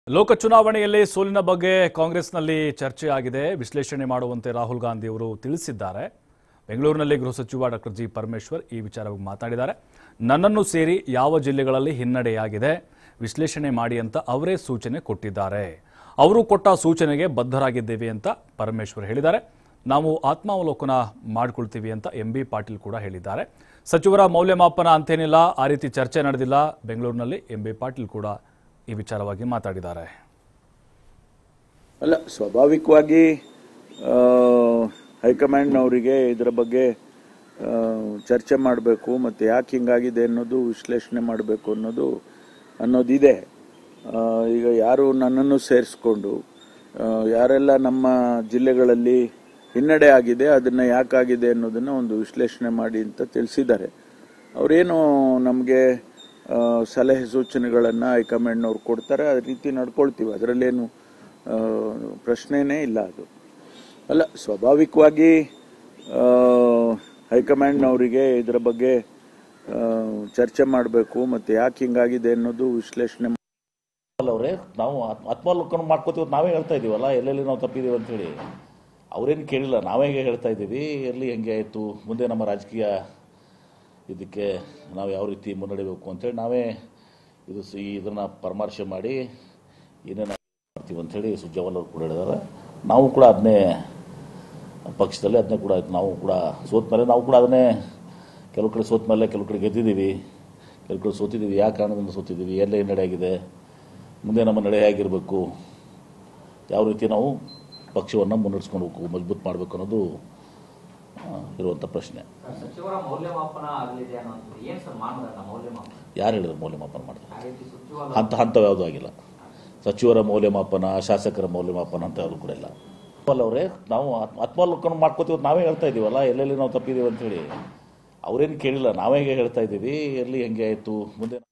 ಲೋಕ ಚುನಾವಣೆಯಲ್ಲಿ ಸೋಲಿನ ಬಗ್ಗೆ ಕಾಂಗ್ರೆಸ್ನಲ್ಲಿ ಚರ್ಚೆ ಆಗಿದೆ ವಿಶ್ಲೇಷಣೆ ಮಾಡುವಂತೆ ರಾಹುಲ್ ಗಾಂಧಿ ಅವರು ತಿಳಿಸಿದ್ದಾರೆ ಬೆಂಗಳೂರಿನಲ್ಲಿ ಗೃಹ ಸಚಿವ ಡಾಕ್ಟರ್ ಜಿ ಪರಮೇಶ್ವರ್ ಈ ವಿಚಾರವಾಗಿ ಮಾತನಾಡಿದ್ದಾರೆ ನನ್ನನ್ನು ಸೇರಿ ಯಾವ ಜಿಲ್ಲೆಗಳಲ್ಲಿ ಹಿನ್ನಡೆಯಾಗಿದೆ ವಿಶ್ಲೇಷಣೆ ಮಾಡಿ ಅಂತ ಅವರೇ ಸೂಚನೆ ಕೊಟ್ಟಿದ್ದಾರೆ ಅವರು ಕೊಟ್ಟ ಸೂಚನೆಗೆ ಬದ್ಧರಾಗಿದ್ದೇವೆ ಅಂತ ಪರಮೇಶ್ವರ್ ಹೇಳಿದ್ದಾರೆ ನಾವು ಆತ್ಮಾವಲೋಕನ ಮಾಡಿಕೊಳ್ತೀವಿ ಅಂತ ಎಂ ಬಿ ಪಾಟೀಲ್ ಕೂಡ ಹೇಳಿದ್ದಾರೆ ಸಚಿವರ ಮೌಲ್ಯಮಾಪನ ಅಂತೇನಿಲ್ಲ ಆ ರೀತಿ ಚರ್ಚೆ ನಡೆದಿಲ್ಲ ಬೆಂಗಳೂರಿನಲ್ಲಿ ಎಂ ಬಿ ಪಾಟೀಲ್ ಕೂಡ ಈ ವಿಚಾರವಾಗಿ ಮಾತಾಡಿದ್ದಾರೆ ಅಲ್ಲ ಸ್ವಾಭಾವಿಕವಾಗಿ ಆ, ಹೈಕಮಾಂಡ್ನವರಿಗೆ ಇದರ ಬಗ್ಗೆ ಆ, ಚರ್ಚೆ ಮಾಡಬೇಕು ಮತ್ತು ಯಾಕೆ ಹಿಂಗಾಗಿದೆ ಅನ್ನೋದು ವಿಶ್ಲೇಷಣೆ ಮಾಡಬೇಕು ಅನ್ನೋದು ಅನ್ನೋದಿದೆ ಆ, ಈಗ ಯಾರು ನನ್ನನ್ನು ಸೇರಿಸ್ಕೊಂಡು ಆ, ಯಾರೆಲ್ಲ ನಮ್ಮ ಜಿಲ್ಲೆಗಳಲ್ಲಿ ಹಿನ್ನಡೆ ಆಗಿದೆ ಅದನ್ನು ಯಾಕಾಗಿದೆ ಅನ್ನೋದನ್ನು ಒಂದು ವಿಶ್ಲೇಷಣೆ ಮಾಡಿ ಅಂತ ತಿಳಿಸಿದ್ದಾರೆ ಅವರೇನು ನಮಗೆ ಸಲಹೆ ಸೂಚನೆಗಳನ್ನು ಹೈಕಮಾಂಡ್ನವ್ರು ಕೊಡ್ತಾರೆ ಆ ರೀತಿ ನಡ್ಕೊಳ್ತೀವಿ ಅದರಲ್ಲೇನು ಆ, ಪ್ರಶ್ನೆನೇ ಇಲ್ಲ ಅದು ಅಲ್ಲ ಸ್ವಾಭಾವಿಕವಾಗಿ ಆ, ಹೈಕಮಾಂಡ್ನವರಿಗೆ ಇದರ ಬಗ್ಗೆ ಆ, ಚರ್ಚೆ ಮಾಡಬೇಕು ಮತ್ತು ಯಾಕೆ ಹಿಂಗಾಗಿದೆ ಅನ್ನೋದು ವಿಶ್ಲೇಷಣೆ ಅವರೇ ನಾವು ಆತ್- ಆತ್ಮಾವಲೋಕನ ಮಾಡ್ಕೋತೀವಿ ಅಂತ ನಾವೇ ಹೇಳ್ತಾ ಇದೀವಲ್ಲ ಎಲ್ಲೆಲ್ಲಿ ನಾವು ತಪ್ಪಿದೀವಿ ಅಂತೇಳಿ ಅವ್ರೇನು ಕೇಳಿಲ್ಲ ನಾವೇ ಹೇಳ್ತಾ ಇದ್ದೀವಿ ಎಲ್ಲಿ ಹೆಂಗೆ ಆಯಿತು ಮುಂದೆ ನಮ್ಮ ರಾಜಕೀಯ ಇದಕ್ಕೆ ನಾವು ಯಾವ ರೀತಿ ಮುನ್ನಡೆಯಬೇಕು ಅಂತೇಳಿ ನಾವೇ ಇದು ಸ- ಇದನ್ನು ಪರಾಮರ್ಶೆ ಮಾಡಿ ಏನೇನು ಮಾಡ್ತೀವಿ ಅಂಥೇಳಿ ಸುಜ್ಜವಲ್ ಅವರು ಕೂಡ ಹೇಳಿದ್ದಾರೆ ನಾವು ಕೂಡ ಅದನ್ನೇ ಪಕ್ಷದಲ್ಲಿ ಅದನ್ನೇ ಕೂಡ ನಾವು ಕೂಡ ಸೋತ ಮೇಲೆ ನಾವು ಕೂಡ ಅದನ್ನೇ ಕೆಲವು ಕಡೆ ಸೋತ ಮೇಲೆ ಕೆಲವು ಕಡೆ ಗೆದ್ದಿದ್ದೀವಿ ಕೆಲವು ಕಡೆ ಸೋತಿದ್ದೀವಿ ಯಾವ ಕಾರಣದಿಂದ ಸೋತಿದ್ದೀವಿ ಎಲ್ಲೇ ಹಿನ್ನಡೆ ಆಗಿದೆ ಮುಂದೆ ನಮ್ಮ ನಡೆ ಆಗಿರಬೇಕು ಯಾವ ರೀತಿ ನಾವು ಪಕ್ಷವನ್ನು ಮುನ್ನಡೆಸ್ಕೊಂಡು ಹೋಗ್ಬೇಕು ಮಜಬೂತ್ ಮಾಡಬೇಕು ಅನ್ನೋದು ಆ, ಇರುವಂಥ ಪ್ರಶ್ನೆ ಸಚಿವರ ಮೌಲ್ಯಮಾಪನ ಆಗಲಿದೆ ಅನ್ನೋದು ಏನ್ ಸರ್ ಮಾನದಂಡ ಮೌಲ್ಯಮಾಪನ ಯಾರು ಹೇಳಿದ್ರು ಮೌಲ್ಯಮಾಪನ ಮಾಡಿದ್ರು ಆ ರೀತಿ ಸಚಿವ ಹಂತ ಹಂತವ್ಯಾವುದೂ ಆಗಿಲ್ಲ ಸಚಿವರ ಮೌಲ್ಯಮಾಪನ ಶಾಸಕರ ಮೌಲ್ಯಮಾಪನ ಅಂತ ಯಾವುದು ಕೂಡ ಇಲ್ಲ ಅಲ್ಲ ಅವರೇ ನಾವು ಆತ್- ಆತ್ಮಾವಲೋಕನ ಮಾಡ್ಕೋತೀವಿ ಅಂತ ನಾವೇ ಹೇಳ್ತಾ ಇದೀವಲ್ಲ ಎಲ್ಲೆಲ್ಲಿ ನಾವು ತಪ್ಪಿದೀವಿ ಅಂತೇಳಿ ಅವ್ರೇನು ಕೇಳಿಲ್ಲ ನಾವೇ ಹೇಳ್ತಾ ಇದ್ದೀವಿ ಎಲ್ಲಿ ಹೆಂಗೆ ಆಯಿತು ಮುಂದೆ